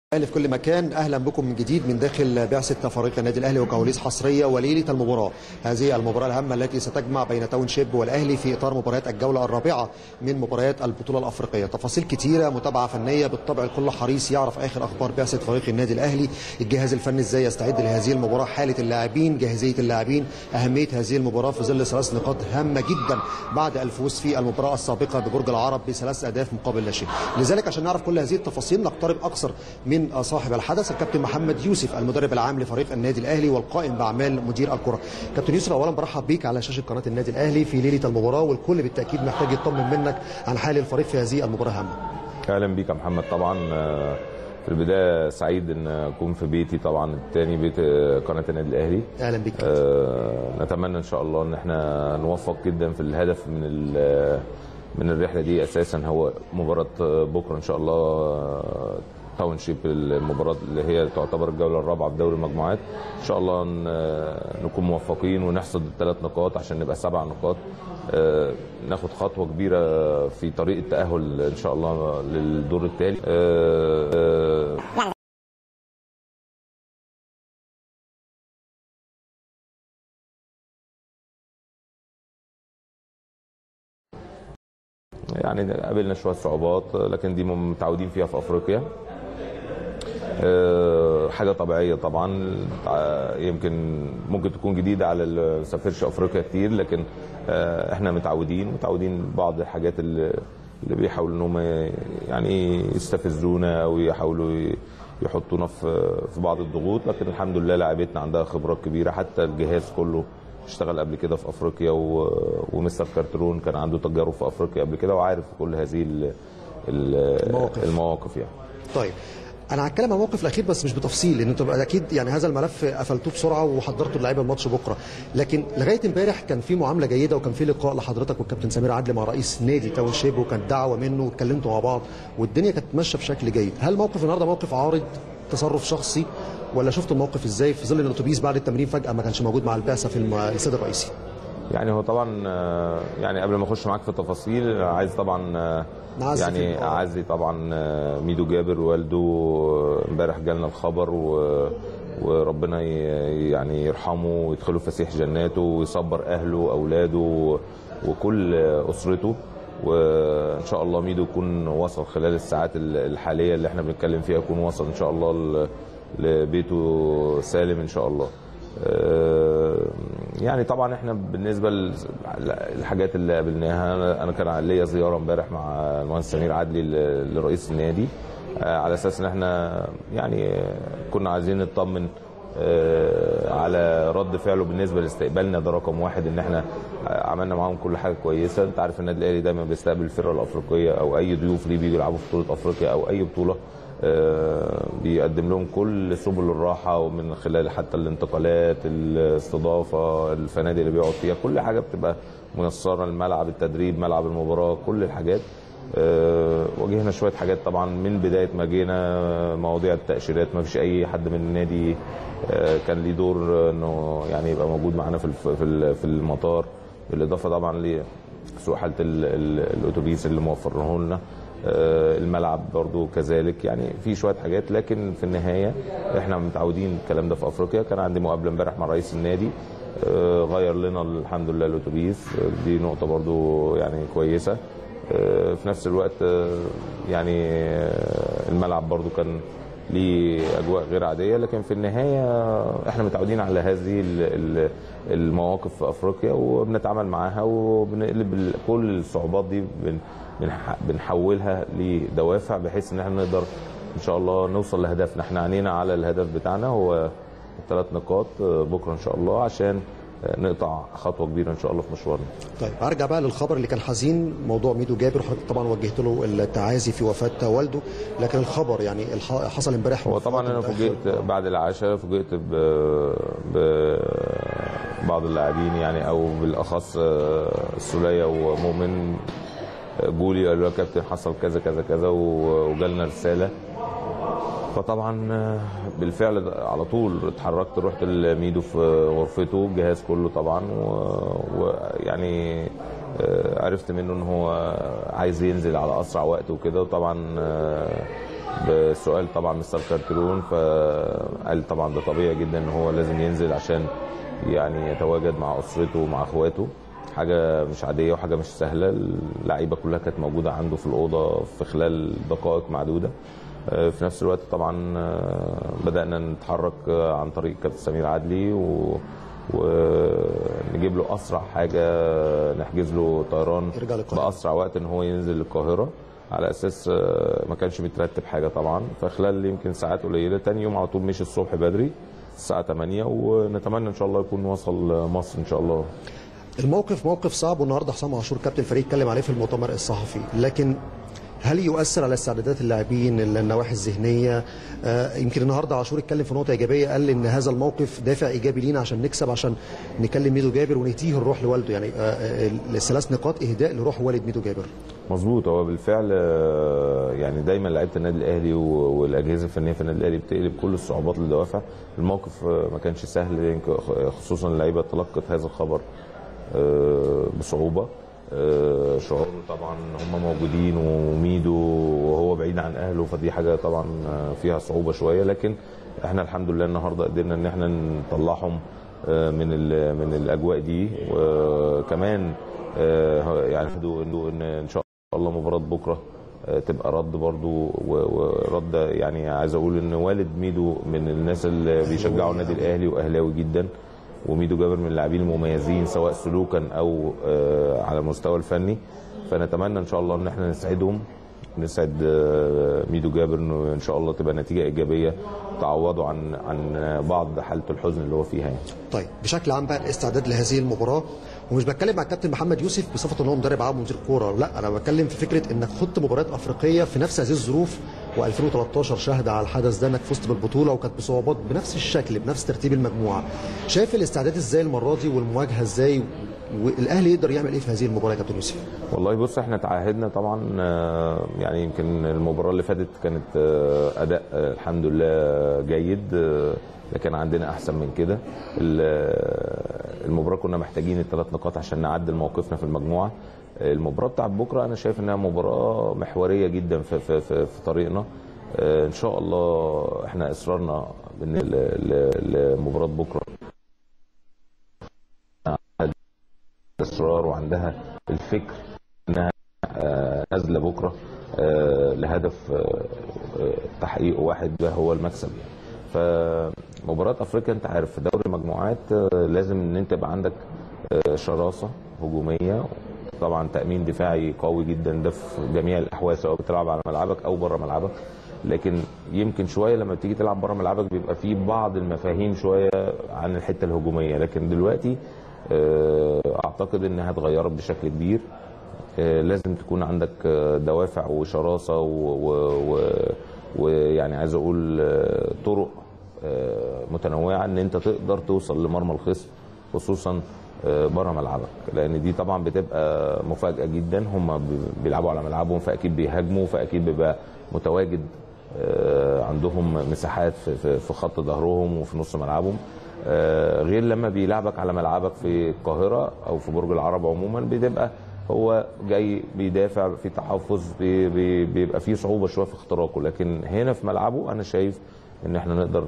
اهلا في كل مكان اهلا بكم من جديد من داخل بعثه فريق النادي الاهلي وكواليس حصريه وليله المباراه هذه المباراه الهامه التي ستجمع بين تاون شيب والاهلي في اطار مباريات الجوله الرابعه من مباريات البطوله الافريقيه تفاصيل كتيره متابعه فنيه بالطبع الكل حريص يعرف اخر اخبار بعثه فريق النادي الاهلي الجهاز الفني ازاي يستعد لهذه المباراه حاله اللاعبين جاهزيه اللاعبين اهميه هذه المباراه في ظل ثلاث نقاط هامه جدا بعد الفوز في المباراه السابقه ببرج العرب بثلاث اهداف مقابل لا شيء لذلك عشان نعرف كل هذه التفاصيل نقترب اكثر من صاحب الحدث الكابتن محمد يوسف المدرب العام لفريق النادي الاهلي والقائم باعمال مدير الكره كابتن يوسف اولا برحب بيك على شاشه قناه النادي الاهلي في ليله المباراه والكل بالتاكيد محتاج يطمن منك عن حال الفريق في هذه المباراه الهامه اهلا بيك يا محمد طبعا آه، في البدايه سعيد ان اكون في بيتي طبعا الثاني بيت آه، قناه النادي الاهلي اهلا بيك آه، نتمنى ان شاء الله ان احنا نوفق جدا في الهدف من ال- من الرحله دي اساسا هو مباراه بكره ان شاء الله تاون شيب المباراه اللي هي تعتبر الجوله الرابعه في دوري المجموعات ان شاء الله ن- نكون موفقين ونحصد الثلاث نقاط عشان نبقى سبع نقاط آه، ناخد خطوه كبيره في طريق التاهل ان شاء الله للدور التالي آه، آه، يعني قابلنا شويه صعوبات لكن دي متعودين فيها في افريقيا آه، حاجه طبيعيه طبعا آه، يمكن ممكن تكون جديده على اللي ما سافرش افريقيا كتير لكن آه، احنا متعودين متعودين بعض الحاجات اللي اللي بيحاولوا ان هم يعني يستفزونا او يحاولوا ي- يحطونا في في بعض الضغوط لكن الحمد لله لاعبتنا عندها خبرات كبيره حتى الجهاز كله اشتغل قبل كده في افريقيا و- ومستر كارترون كان عنده تجارب في افريقيا قبل كده وعارف كل هذه ال- ال- المواقف. المواقف يعني طيب انا هتكلم عن الموقف الاخير بس مش بتفصيل لان انتوا اكيد يعني هذا الملف قفلتوه بسرعه وحضرتوا اللعيبه الماتش بكره لكن لغايه امبارح كان في معامله جيده وكان في لقاء لحضرتك والكابتن سمير عدلي مع رئيس نادي تاون شيب وكانت دعوه منه واتكلمتوا مع بعض والدنيا كانت ماشيه بشكل جيد هل موقف النهارده موقف عارض تصرف شخصي ولا شفت الموقف ازاي في ظل ان الاتوبيس بعد التمرين فجاه ما كانش موجود مع البعثه في الم- الاستاد الرئيسي يعني هو طبعا آه، يعني قبل ما اخش معاك في التفاصيل عايز طبعا آه، نعزي يعني فيك، آه. اعزي طبعا آه، ميدو جابر والده آه، امبارح جالنا الخبر و وربنا ي- يعني يرحمه ويدخله فسيح جناته ويصبر اهله واولاده وكل اسرته وان شاء الله ميدو يكون وصل خلال الساعات الحاليه اللي احنا بنتكلم فيها يكون وصل ان شاء الله ل- لبيته سالم ان شاء الله آه، يعني طبعا احنا بالنسبه للحاجات اللي قابلناها أنا- انا كان ليا زياره امبارح مع المهندس سمير عدلي ل- لرئيس النادي آه، على اساس ان احنا يعني كنا عايزين نطمن آه، على رد فعله بالنسبه لاستقبالنا ده رقم واحد ان احنا عملنا معاهم كل حاجه كويسه انت عارف النادي الاهلي دايما بيستقبل الفرقه الافريقيه او اي ضيوف ليه بيجوا يلعبوا في بطوله افريقيا او اي بطوله آه، بيقدم لهم كل سبل الراحه ومن خلال حتى الانتقالات الاستضافه الفنادق اللي بيقعد فيها كل حاجه بتبقى ميسره الملعب التدريب ملعب المباراه كل الحاجات آه، واجهنا شويه حاجات طبعا من بدايه ما جينا آه، مواضيع التاشيرات ما فيش اي حد من النادي آه، كان ليه دور آه، انه يعني يبقى موجود معانا في الف- في ال- في المطار بالاضافه طبعا لسوء حاله ال- ال- الاتوبيس اللي موفرناه لنا آه، الملعب برضو كذلك يعني في شويه حاجات لكن في النهايه احنا متعودين الكلام ده في افريقيا كان عندي مقابله امبارح مع رئيس النادي آه، غير لنا الحمد لله الاتوبيس آه، دي نقطه برضو يعني كويسه آه، في نفس الوقت آه، يعني آه، الملعب برضو كان ليه اجواء غير عاديه لكن في النهايه احنا متعودين على هذه ال- ال- المواقف في افريقيا وبنتعامل معاها وبنقلب ال- كل الصعوبات دي بن- بنح- بنحولها لدوافع بحيث ان احنا نقدر ان شاء الله نوصل لهدفنا احنا عينينا على الهدف بتاعنا هو الثلاث نقاط آه، بكره ان شاء الله عشان آه، نقطع خطوه كبيره ان شاء الله في مشوارنا طيب ارجع بقى للخبر اللي كان حزين موضوع ميدو جابر حضرتك طبعا وجهت له التعازي في وفاه والده لكن الخبر يعني الح- حصل امبارح هو طبعا انا وفاة فوجئت بعد العشاء فوجئت ب ببعض اللاعبين يعني او بالاخص آه، السوليه ومؤمن آه، جولي قالوا له يا كابتن حصل كذا كذا كذا و- وجالنا رساله فطبعا آه، بالفعل ده على طول اتحركت رحت لميدو في غرفته الجهاز كله طبعا و- ويعني آه، عرفت منه ان هو عايز ينزل على اسرع وقت وكده وطبعا آه، بسؤال طبعا مستر كارترون فقال طبعا ده طبيعي جدا ان هو لازم ينزل عشان يعني يتواجد مع اسرته ومع اخواته حاجه مش عاديه وحاجه مش سهله اللعيبه كلها كانت موجوده عنده في الاوضه في خلال دقائق معدوده آه، في نفس الوقت طبعا آه، بدانا نتحرك آه، عن طريق كابتن سمير عدلي و ونجيب له اسرع حاجه نحجز له طيران يرجع للقاهرة. باسرع وقت ان هو ينزل القاهره على اساس آه، ما كانش مترتب حاجه طبعا فخلال يمكن ساعات قليله تاني يوم على طول مشي الصبح بدري الساعه 8 ونتمنى ان شاء الله يكون وصل مصر ان شاء الله الموقف موقف صعب والنهارده حسام عاشور كابتن الفريق اتكلم عليه في المؤتمر الصحفي لكن هل يؤثر على استعدادات اللاعبين النواحي الذهنيه آه يمكن النهارده عاشور اتكلم في نقطه ايجابيه قال ان هذا الموقف دافع ايجابي لينا عشان نكسب عشان نكلم ميدو جابر ونهديه الروح لوالده يعني آه آه، الثلاث نقاط اهداء لروح والد ميدو جابر مظبوط هو بالفعل آه، يعني دايما لعيبه النادي الاهلي و- والاجهزه الفنيه في النادي الاهلي بتقلب كل الصعوبات للدوافع الموقف آه، ما كانش سهل يمكن خصوصا اللعيبه تلقت هذا الخبر آه، بصعوبه آه، شعور طبعا ان هم موجودين وميدو وهو بعيد عن اهله فدي حاجه طبعا آه، فيها صعوبه شويه لكن احنا الحمد لله النهارده قدرنا ان احنا نطلعهم آه، من ال- من الاجواء دي وكمان آه، يعني هدوا انه ان ان شاء الله مباراه بكره آه، تبقى رد برضو و- ورد يعني عايز اقول ان والد ميدو من الناس اللي بيشجعوا النادي الاهلي واهلاوي جدا وميدو جابر من اللاعبين المميزين سواء سلوكا او آه، على المستوى الفني فنتمنى ان شاء الله ان احنا نسعدهم نسعد آه، ميدو جابر انه ان شاء الله تبقى نتيجه ايجابيه تعوضوا عن عن بعض حاله الحزن اللي هو فيها يعني. طيب بشكل عام بقى الاستعداد لهذه المباراه ومش بتكلم مع الكابتن محمد يوسف بصفه ان هو مدرب عام ومدير كوره لا انا بتكلم في فكره انك خضت مباريات افريقيه في نفس هذه الظروف و2013 شهد على الحدث ده انك فزت بالبطوله وكانت بصعوبات بنفس الشكل بنفس ترتيب المجموعه شايف الاستعداد ازاي المره دي والمواجهه ازاي والاهلي يقدر يعمل ايه في هذه المباراه يا كابتن يوسف والله بص احنا تعهدنا طبعا آه، يعني يمكن المباراه اللي فاتت كانت آه، اداء آه، الحمد لله جيد آه، لكن عندنا احسن من كده ال- آه، المباراه كنا محتاجين الثلاث نقاط عشان نعدل موقفنا في المجموعه آه، المباراه بتاعت بكره انا شايف انها مباراه محوريه جدا في في في, في طريقنا آه، ان شاء الله احنا اصرارنا بإن ل- ل- لمباراه بكره اصرار وعندها الفكر انها آه، نازله بكره آه، لهدف آه، آه، تحقيق واحد ده هو المكسب يعني فمباراه افريقيا انت عارف في دوري المجموعات آه، لازم ان انت يبقى عندك آه، شراسه هجوميه طبعا تامين دفاعي قوي جدا ده في جميع الاحوال سواء بتلعب على ملعبك او بره ملعبك لكن يمكن شويه لما بتيجي تلعب بره ملعبك بيبقى في بعض المفاهيم شويه عن الحته الهجوميه لكن دلوقتي آه، اعتقد انها اتغيرت بشكل كبير آه، لازم تكون عندك آه، دوافع وشراسه و- و- و- ويعني عايز اقول آه، طرق آه، متنوعه ان انت تقدر توصل لمرمى الخصم خصوصا آه، بره ملعبك لان دي طبعا بتبقى مفاجاه جدا هم بي- بيلعبوا على ملعبهم فاكيد بيهاجموا فاكيد بيبقى متواجد آه، عندهم مساحات في- في في خط ظهرهم وفي نص ملعبهم آه، غير لما بيلعبك على ملعبك في القاهره او في برج العرب عموما بتبقى هو جاي بيدافع في تحفظ بي- بي- بيبقى فيه صعوبه شويه في اختراقه لكن هنا في ملعبه انا شايف ان احنا نقدر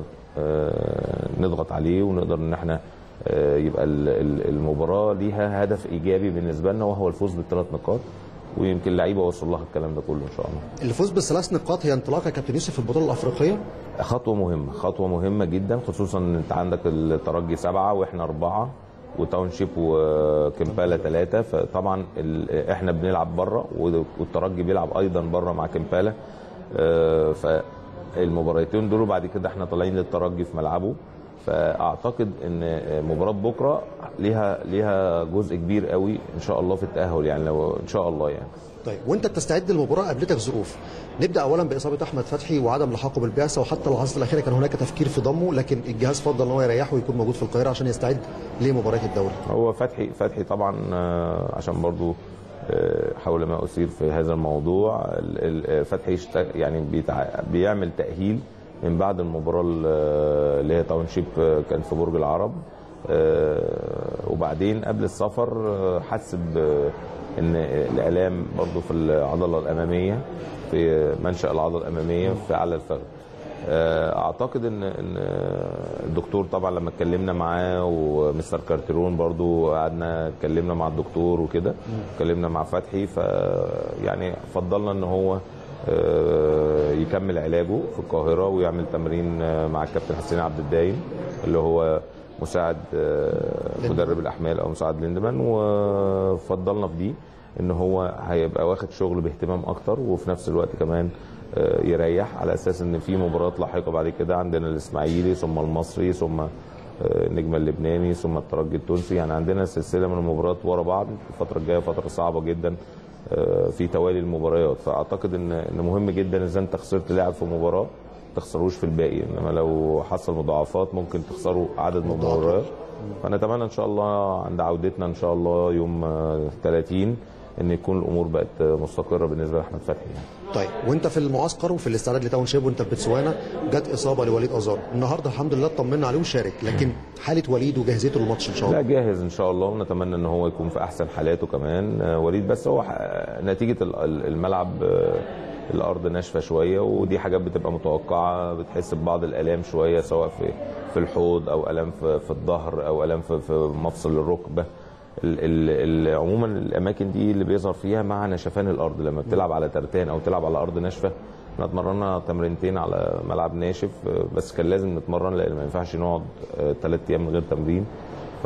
آه، نضغط عليه ونقدر ان احنا آه، يبقى ال- ال- المباراه ليها هدف ايجابي بالنسبه لنا وهو الفوز بالثلاث نقاط ويمكن اللعيبه وصل لها الكلام ده كله ان شاء الله الفوز بالثلاث نقاط هي انطلاقه يا كابتن يوسف في البطوله الافريقيه خطوه مهمه خطوه مهمه جدا خصوصا ان انت عندك الترجي سبعه واحنا اربعه وتاونشيب وكمبالا ثلاثه فطبعا ال- احنا بنلعب بره والترجي بيلعب ايضا بره مع كمبالا آه، فالمباراتين دول وبعد كده احنا طالعين للترجي في ملعبه فاعتقد ان مباراه بكره ليها ليها جزء كبير قوي ان شاء الله في التاهل يعني لو ان شاء الله يعني طيب وانت بتستعد للمباراه قابلتك ظروف نبدا اولا باصابه احمد فتحي وعدم لحاقه بالبعثه وحتى اللحظات الاخيره كان هناك تفكير في ضمه لكن الجهاز فضل ان هو يريحه ويكون موجود في القاهره عشان يستعد لمباراه الدوري هو فتحي فتحي طبعا آه، عشان برضو آه، حول ما اثير في هذا الموضوع ال- ال- فتحي اشت- يعني بيتع- بيعمل تاهيل من بعد المباراه ال- اللي هي تاونشيب آه، كان في برج العرب آه، وبعدين قبل السفر آه، حس ب- ان الالام برضو في العضله الاماميه في منشا العضله الاماميه في اعلى الفخذ آه، اعتقد ان ان الدكتور طبعا لما اتكلمنا معاه ومستر كارتيرون برضو قعدنا اتكلمنا مع الدكتور وكده اتكلمنا مع فتحي ف يعني فضلنا ان هو آه، يكمل علاجه في القاهره ويعمل تمرين آه، مع الكابتن حسين عبد الدايم اللي هو مساعد آه، مدرب الاحمال او مساعد ليندمان وفضلنا في دي ان هو هيبقى واخد شغل باهتمام اكتر وفي نفس الوقت كمان آه، يريح على اساس ان في مباريات لاحقه بعد كده عندنا الاسماعيلي ثم المصري ثم آه، النجم اللبناني ثم الترجي التونسي يعني عندنا سلسله من المباريات ورا بعض الفتره الجايه فتره صعبه جدا آه، في توالي المباريات فاعتقد ان ان مهم جدا اذا انت خسرت لاعب في مباراه ما تخسروش في الباقي انما لو حصل مضاعفات ممكن تخسروا عدد من المباريات فنتمنى ان شاء الله عند عودتنا ان شاء الله يوم آه، 30 ان يكون الامور بقت آه، مستقره بالنسبه لاحمد فتحي يعني. طيب وانت في المعسكر وفي الاستعداد لتاون شيب وانت في بتسوانا جت اصابه لوليد ازار النهارده الحمد لله اطمنا عليه وشارك لكن حاله وليد وجاهزيته للماتش ان شاء لا الله جاهز ان شاء الله ونتمنى ان هو يكون في احسن حالاته كمان آه، وليد بس هو ح- نتيجه ال- ال- الملعب آه، الارض ناشفه شويه ودي حاجات بتبقى متوقعه بتحس ببعض الالام شويه سواء في في الحوض او الام في, في الظهر او الام في, في مفصل الركبه ال ال ال عموما الاماكن دي اللي بيظهر فيها مع نشفان الارض لما بتلعب على ترتان او تلعب على ارض ناشفه احنا اتمرنا تمرينتين على ملعب ناشف آه، بس كان لازم نتمرن لان ما ينفعش نقعد ثلاث ايام من غير تمرين ف...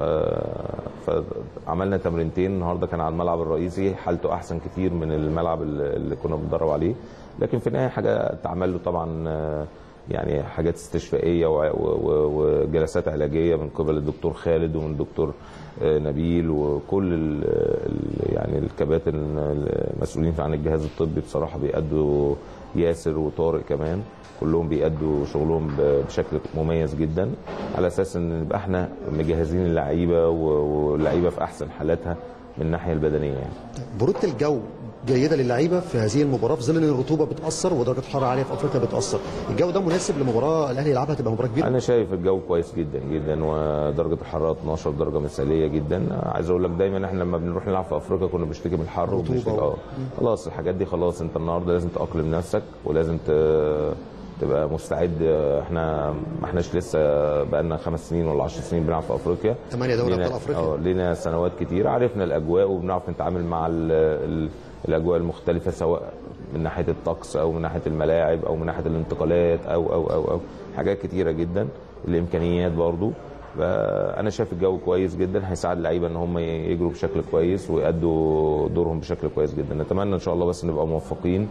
فعملنا تمرينتين النهارده كان على الملعب الرئيسي حالته احسن كتير من الملعب اللي اللي كنا بنتدرب عليه لكن في النهايه حاجه اتعمل له طبعا آه، يعني حاجات استشفائيه وع- و- و- وجلسات علاجيه من قبل الدكتور خالد ومن الدكتور آه، نبيل وكل ال ال يعني الكباتن المسؤولين عن الجهاز الطبي بصراحه بيأدوا ياسر وطارق كمان كلهم بيأدوا شغلهم ب- بشكل مميز جدا على اساس ان نبقى احنا مجهزين اللعيبه و- واللعيبه في احسن حالاتها من الناحيه البدنيه يعني. برودة الجو جيده للعيبه في هذه المباراه في ظل ان الرطوبه بتاثر ودرجه الحراره عاليه في افريقيا بتاثر الجو ده مناسب لمباراه الاهلي يلعبها تبقى مباراه كبيره انا شايف الجو كويس جدا جدا ودرجه الحراره 12 درجه مثاليه جدا عايز اقول لك دايما احنا لما بنروح نلعب في افريقيا كنا بنشتكي من الحر رطوبة. وبنشتكي اه خلاص الحاجات دي خلاص انت النهارده لازم تاقلم نفسك ولازم ت- تبقى مستعد احنا ما احناش لسه بقالنا خمس سنين ولا 10 سنين بنلعب في افريقيا ثمانية دوري لينا- ابطال افريقيا اه لينا سنوات كتير عرفنا الاجواء وبنعرف نتعامل مع ال ال الاجواء المختلفه سواء من ناحيه الطقس او من ناحيه الملاعب او من ناحيه الانتقالات او او او او حاجات كتيره جدا الامكانيات برضو فانا شايف الجو كويس جدا هيساعد اللعيبه ان هم يجروا بشكل كويس ويأدوا دورهم بشكل كويس جدا نتمنى ان شاء الله بس نبقى موفقين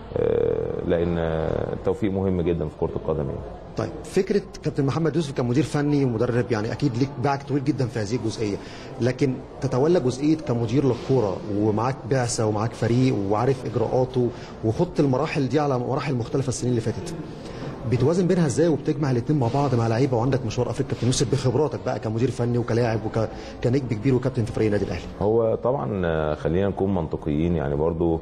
آه، لان التوفيق مهم جدا في كره القدم يعني. طيب فكره كابتن محمد يوسف كمدير فني ومدرب يعني اكيد ليك باعك طويل جدا في هذه الجزئيه لكن تتولى جزئيه كمدير للكوره ومعاك بعثه ومعاك فريق وعارف اجراءاته وخضت المراحل دي على مراحل مختلفه السنين اللي فاتت بتوازن بينها ازاي وبتجمع الاثنين مع بعض مع لعيبه وعندك مشوار افريقيا كابتن يوسف بخبراتك بقى كمدير فني وكلاعب وكنجم كبير وكابتن في فريق النادي الاهلي هو طبعا آه، خلينا نكون منطقيين يعني برضو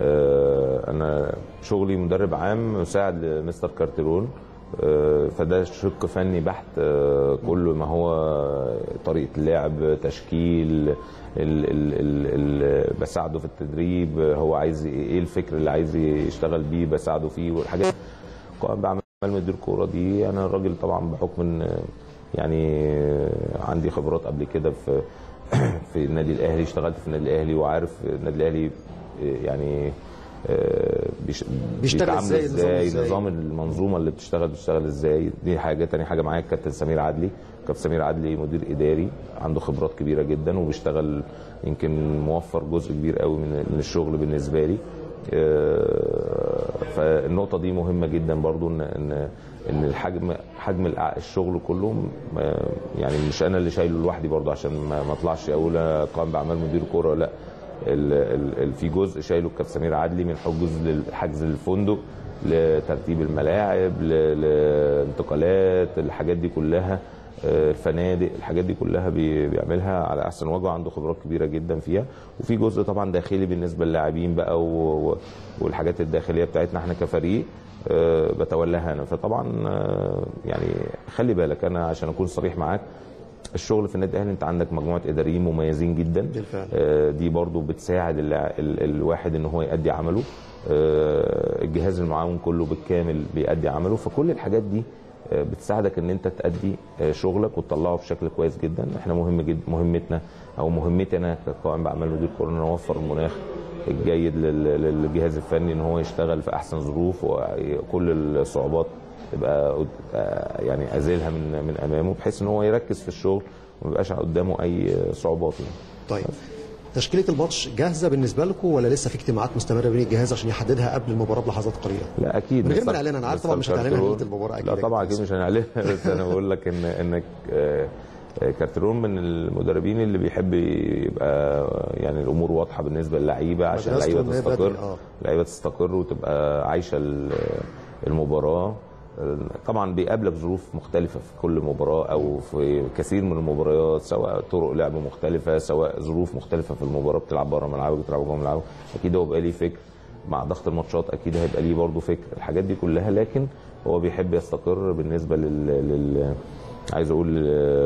آه، انا شغلي مدرب عام مساعد لمستر كارتيرون آه، فده شق فني بحت آه، كل ما هو طريقه اللعب تشكيل ال ال ال ال بساعده في التدريب آه، هو عايز ايه الفكر اللي عايز يشتغل بيه بساعده فيه والحاجات قائم بعمل مدير كوره دي انا راجل طبعا بحكم ان يعني عندي خبرات قبل كده في في النادي الاهلي اشتغلت في النادي الاهلي وعارف النادي الاهلي يعني آه، بيش- بيشتغل بيتعامل إزاي، النظام ازاي إزاي. نظام المنظومه اللي بتشتغل بتشتغل ازاي دي حاجه تاني حاجه معايا الكابتن سمير عدلي كابتن سمير عدلي مدير اداري عنده خبرات كبيره جدا وبيشتغل يمكن موفر جزء كبير قوي من من الشغل بالنسبه لي آه، فالنقطه دي مهمه جدا برضو ان ان ان الحجم حجم الع- الشغل كله ما- يعني مش انا اللي شايله لوحدي برضو عشان ما ما اطلعش اقول أنا قائم باعمال مدير كوره لا ال- ال- ال- في جزء شايله الكابتن سمير عدلي من حجز للحجز الفندق لترتيب الملاعب ل- لانتقالات الحاجات دي كلها آه، الفنادق الحاجات دي كلها بي- بيعملها على احسن وجه عنده خبرات كبيره جدا فيها وفي جزء طبعا داخلي بالنسبه للاعبين بقى و- و- والحاجات الداخليه بتاعتنا احنا كفريق آه، بتولاها انا فطبعا آه، يعني خلي بالك انا عشان اكون صريح معاك الشغل في النادي الاهلي انت عندك مجموعه اداريين مميزين جدا بالفعل. آه، دي برضو بتساعد ال ال الواحد ان هو يؤدي عمله آه، الجهاز المعاون كله بالكامل بيأدي عمله فكل الحاجات دي آه، بتساعدك ان انت تأدي آه، شغلك وتطلعه بشكل كويس جدا احنا مهم جدا مهمتنا او مهمتي انا كقائم باعمال مدير كوره ان اوفر المناخ الجيد لل- للجهاز الفني ان هو يشتغل في احسن ظروف وكل الصعوبات تبقى قد- آه، يعني ازيلها من من امامه بحيث ان هو يركز في الشغل وما يبقاش قدامه اي صعوبات يعني. طيب تشكيله الماتش جاهزه بالنسبه لكم ولا لسه في اجتماعات مستمره بين الجهاز عشان يحددها قبل المباراه بلحظات قليله لا اكيد من غير مستر- ما نعلنها، أنا عارف طبعاً مستر مش هتعلنها كارترون- ليلة المباراة أكيد لا أكيد. طبعا اكيد مش هنعلنها بس انا بقول لك ان انك آه، آه، كارترون من المدربين اللي بيحب يبقى يعني الامور واضحه بالنسبه للعيبه عشان مدرسته اللعيبه إن هي تستقر بدري، آه. اللعيبه تستقر وتبقى عايشه ال- المباراه طبعا بيقابلك ظروف مختلفة في كل مباراة أو في كثير من المباريات سواء طرق لعب مختلفة سواء ظروف مختلفة في المباراة بتلعب بره ملعبك بتلعب جوه ملعبك أكيد هو بيبقى ليه فكر مع ضغط الماتشات أكيد هيبقى ليه برضه فكر الحاجات دي كلها لكن هو بيحب يستقر بالنسبة لل, لل... عايز أقول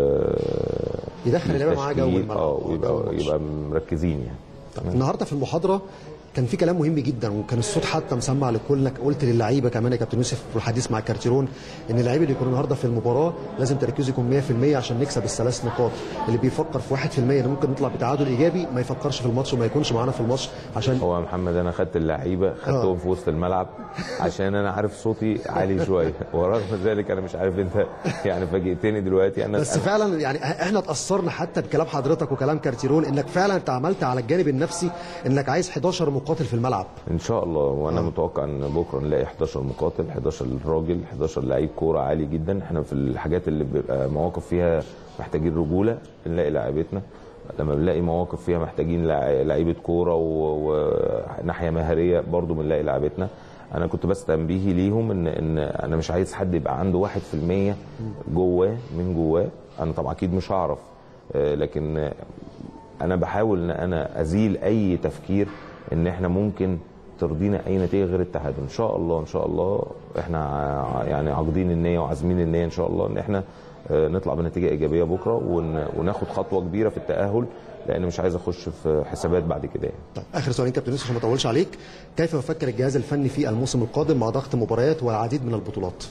آه، يدخل اللعيبه معاه جو للتشكيل، الملعب اه جو ويبقى الماتش. يبقى مركزين يعني طب النهارده في المحاضره كان في كلام مهم جدا وكان الصوت حتى مسمع لكلك قلت للعيبه كمان يا كابتن يوسف في الحديث مع كارتيرون ان اللعيبه اللي يكونوا النهارده في المباراه لازم تركيزه يكون 100% عشان نكسب الثلاث نقاط اللي بيفكر في 1% ان ممكن نطلع بتعادل ايجابي ما يفكرش في الماتش وما يكونش معانا في الماتش عشان هو يا محمد انا خدت اللعيبه خدتهم في وسط الملعب عشان انا عارف صوتي عالي شويه ورغم ذلك انا مش عارف انت يعني فاجئتني دلوقتي انا بس فعلا يعني احنا اتاثرنا حتى بكلام حضرتك وكلام كارتيرون انك فعلا انت عملت على الجانب النفسي انك عايز 11 مقاتل في الملعب ان شاء الله وانا متوقع ان بكره نلاقي 11 مقاتل 11 راجل 11 لعيب كوره عالي جدا احنا في الحاجات اللي بيبقى مواقف فيها محتاجين رجوله بنلاقي لاعيبتنا لما بنلاقي مواقف فيها محتاجين لع- لعيبه كوره و- وناحيه مهاريه برضو بنلاقي لعيبتنا انا كنت بس تنبيهي ليهم ان ان انا مش عايز حد يبقى عنده 1% جواه من جواه انا طبعا اكيد مش هعرف آه، لكن آه، انا بحاول ان انا ازيل اي تفكير ان احنا ممكن ترضينا اي نتيجه غير التعادل ان شاء الله ان شاء الله احنا ع- يعني عاقدين النيه وعازمين النيه ان شاء الله ان احنا آه، نطلع بنتيجه ايجابيه بكره ون- وناخد خطوه كبيره في التاهل لان مش عايز اخش في حسابات بعد كده يعني. طيب اخر سؤالين كابتن يوسف عشان ما اطولش عليك كيف يفكر الجهاز الفني في الموسم القادم مع ضغط مباريات والعديد من البطولات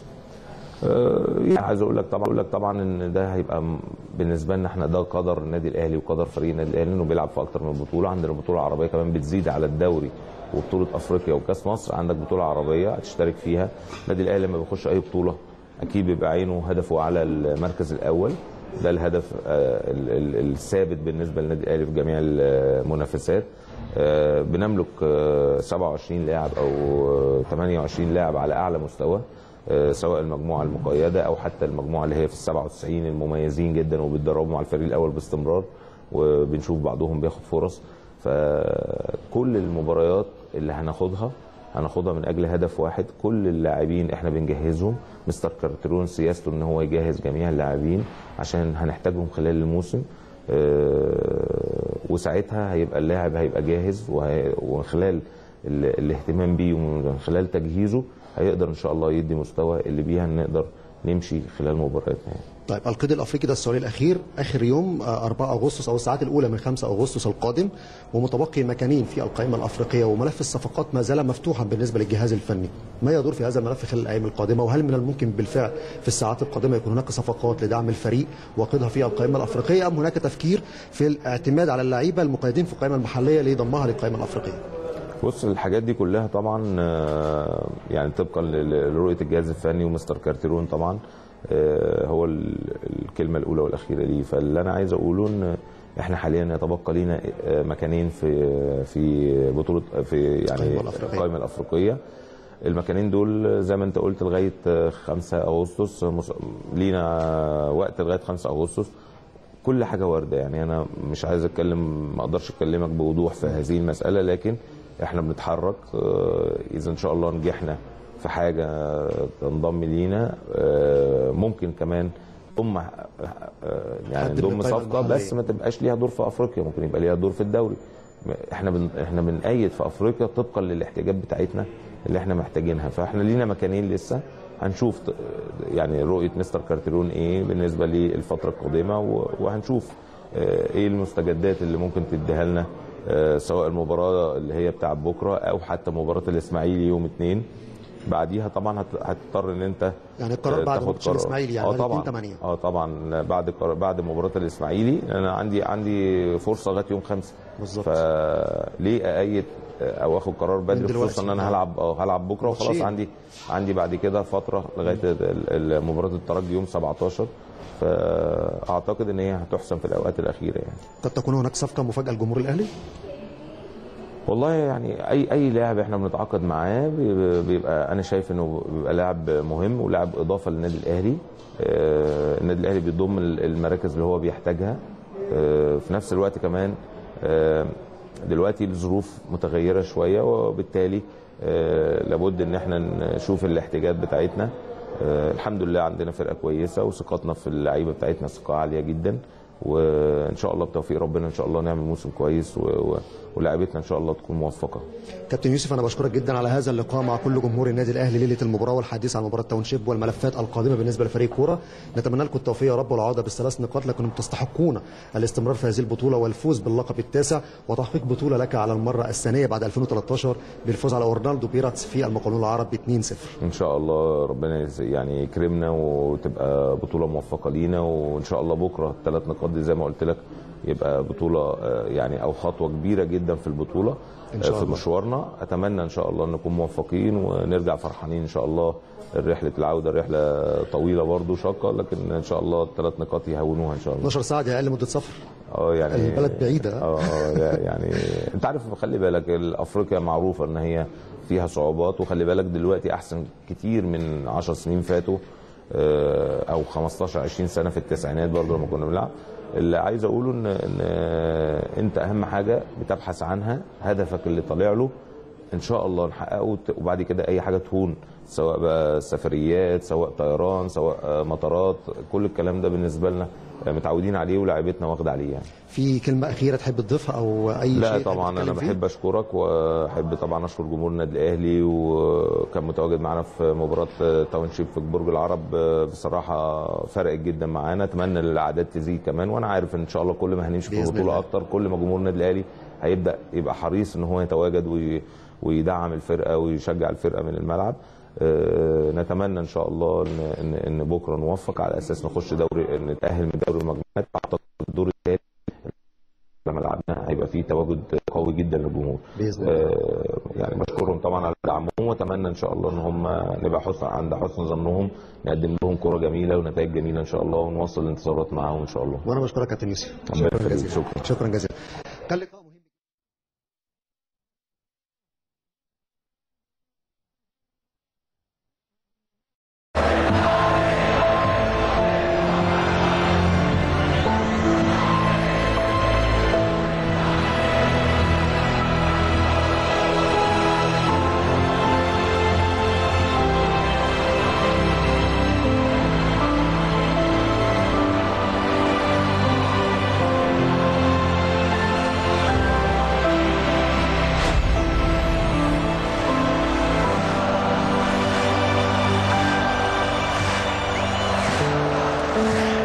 آه، يعني عايز اقول لك طبعا اقول لك طبعا ان ده هيبقى م- بالنسبه لنا احنا ده قدر النادي الاهلي وقدر فريق النادي الاهلي انه بيلعب في اكتر من بطوله عندنا بطوله عربيه كمان بتزيد على الدوري وبطوله افريقيا وكاس مصر عندك بطوله عربيه هتشترك فيها النادي الاهلي لما بيخش اي بطوله اكيد بيبقى عينه هدفه على المركز الاول ده الهدف آه، ال- ال- الثابت بالنسبه للنادي الاهلي في جميع المنافسات آه، بنملك آه، 27 لاعب او آه، 28 لاعب على اعلى مستوى آه، سواء المجموعه المقيده او حتى المجموعه اللي هي في ال 97 المميزين جدا وبيتدربوا مع الفريق الاول باستمرار وبنشوف بعضهم بياخد فرص فكل المباريات اللي هناخدها هناخدها من اجل هدف واحد كل اللاعبين احنا بنجهزهم مستر كارترون سياسته ان هو يجهز جميع اللاعبين عشان هنحتاجهم خلال الموسم آه، وساعتها هيبقى اللاعب هيبقى جاهز وهي- وخلال ال- الاهتمام بيه ومن خلال تجهيزه هيقدر ان شاء الله يدي مستوى اللي بيها نقدر نمشي خلال مبارياتنا يعني. طيب القيد الافريقي ده السؤال الاخير اخر يوم آه، 4 اغسطس او الساعات الاولى من 5 اغسطس القادم ومتبقي مكانين في القائمه الافريقيه وملف الصفقات ما زال مفتوحا بالنسبه للجهاز الفني ما يدور في هذا الملف خلال الايام القادمه وهل من الممكن بالفعل في الساعات القادمه يكون هناك صفقات لدعم الفريق وقيدها في القائمه الافريقيه ام هناك تفكير في الاعتماد على اللعيبه المقيدين في القائمه المحليه لضمها للقائمه الافريقيه بص الحاجات دي كلها طبعا آه، يعني طبقا ل- لرؤيه الجهاز الفني ومستر كارتيرون طبعا آه، هو ال- الكلمه الاولى والاخيره ليه فاللي انا عايز اقوله ان احنا حاليا يتبقى لينا آه، مكانين في في بطوله في يعني القائمة الأفريقية. القائمه الافريقيه المكانين دول زي ما انت قلت لغايه آه، 5 اغسطس مس- لينا وقت لغايه 5 اغسطس كل حاجه وارده يعني انا مش عايز اتكلم ما اقدرش اكلمك بوضوح في هذه المساله لكن احنا بنتحرك آه، اذا ان شاء الله نجحنا في حاجه تنضم لينا آه، ممكن كمان ضم آه، يعني حد من نضم القائمة صفقه بس المحلية. ما تبقاش ليها دور في افريقيا ممكن يبقى ليها دور في الدوري احنا بن احنا بنأيد في افريقيا طبقا للاحتياجات بتاعتنا اللي احنا محتاجينها فاحنا لينا مكانين لسه هنشوف ت- يعني رؤيه مستر كارتيرون ايه بالنسبه للفتره القادمه و- وهنشوف آه، ايه المستجدات اللي ممكن تديها لنا آه، سواء المباراه اللي هي بتاع بكره او حتى مباراه الاسماعيلي يوم اثنين بعديها طبعا هت- هتضطر ان انت يعني القرار آه، بعد تاخد ماتش قرار. الاسماعيلي يعني اه بعد طبعا 2 8 اه طبعا بعد قرار- بعد مباراه الاسماعيلي انا عندي عندي فرصه لغايه يوم خمسة بالظبط. فليه اأيد او اخد قرار بدري دلوقتي. خصوصا ان انا هلعب اه هلعب بكره وخلاص ماتشين. عندي عندي بعد كده فتره لغايه ال- ال- مباراه الترجي يوم 17 فاعتقد ان هي هتحسم في الاوقات الاخيره يعني قد تكون هناك صفقه مفاجاه لجمهور الاهلي والله يعني اي اي لاعب احنا بنتعاقد معاه بي- بيبقى انا شايف انه بيبقى لاعب مهم ولاعب اضافه للنادي الاهلي آه، النادي الاهلي بيضم ال- المراكز اللي هو بيحتاجها آه، في نفس الوقت كمان آه، دلوقتي الظروف متغيره شويه وبالتالي آه، لابد ان احنا نشوف الاحتياجات بتاعتنا آه، الحمد لله عندنا فرقه كويسه وثقتنا في اللعيبه بتاعتنا ثقه عاليه جدا وان شاء الله بتوفيق ربنا ان شاء الله نعمل موسم كويس و... و... ولاعيبتنا ان شاء الله تكون موفقه كابتن يوسف انا بشكرك جدا على هذا اللقاء مع كل جمهور النادي الاهلي ليله المباراه والحديث عن مباراه تاونشيب والملفات القادمه بالنسبه لفريق كوره نتمنى لكم التوفيق يا رب والعوده بالثلاث نقاط لكنكم تستحقون الاستمرار في هذه البطوله والفوز باللقب التاسع وتحقيق بطوله لك على المره الثانيه بعد 2013 بالفوز على اورنالدو بيراتس في المقاولون العرب ب 2-0 ان شاء الله ربنا يز- يعني يكرمنا وتبقى بطوله موفقه لينا وان شاء الله بكره الثلاث نقاط دي زي ما قلت لك يبقى بطوله آه، يعني او خطوه كبيره جدا في البطوله إن شاء آه، في الله. مشوارنا اتمنى ان شاء الله نكون موفقين ونرجع فرحانين ان شاء الله رحله العوده رحله طويله برضو شاقه لكن ان شاء الله الثلاث نقاط يهونوها ان شاء الله 12 ساعه دي اقل مده سفر اه يعني البلد بعيدة. اه اه لا، يعني انت عارف خلي بالك افريقيا معروفه ان هي فيها صعوبات وخلي بالك دلوقتي احسن كتير من 10 سنين فاتوا آه، او 15 20 سنه في التسعينات برضه لما كنا بنلعب اللي عايز اقوله ان ان انت اهم حاجه بتبحث عنها هدفك اللي طالع له ان شاء الله نحققه وت- وبعد كده اي حاجه تهون سواء بقى سفريات سواء طيران سواء آه، مطارات كل الكلام ده بالنسبه لنا آه، متعودين عليه ولاعيبتنا واخده عليه يعني في كلمه اخيره تحب تضيفها او اي شيء لا تحب طبعا انا تتكلم فيه؟ بحب اشكرك واحب طبعا اشكر جمهور النادي الاهلي وكان متواجد معانا في مباراه تاونشيب في برج العرب بصراحه فرقت جدا معانا اتمنى الاعداد تزيد كمان وانا عارف ان شاء الله كل ما هنمشي في بإذن البطوله الله. اكتر كل ما جمهور النادي الاهلي هيبدا يبقى حريص ان هو يتواجد وي- ويدعم الفرقه ويشجع الفرقه من الملعب آه، نتمنى ان شاء الله ان ان, إن بكره نوفق على اساس نخش دوري نتاهل من دوري المجموعات اعتقد الدور الثالث لما لعبنا هيبقى فيه تواجد قوي جدا للجمهور باذن الله آه، يعني بشكرهم طبعا على دعمهم واتمنى ان شاء الله ان هم نبقى حسن عند حسن ظنهم نقدم لهم كره جميله ونتائج جميله ان شاء الله ونوصل الانتصارات معاهم ان شاء الله وانا بشكرك كابتن يوسف ربنا شكرا يخليك، جزيلا شكرا. شكرا جزيلا كان لقاء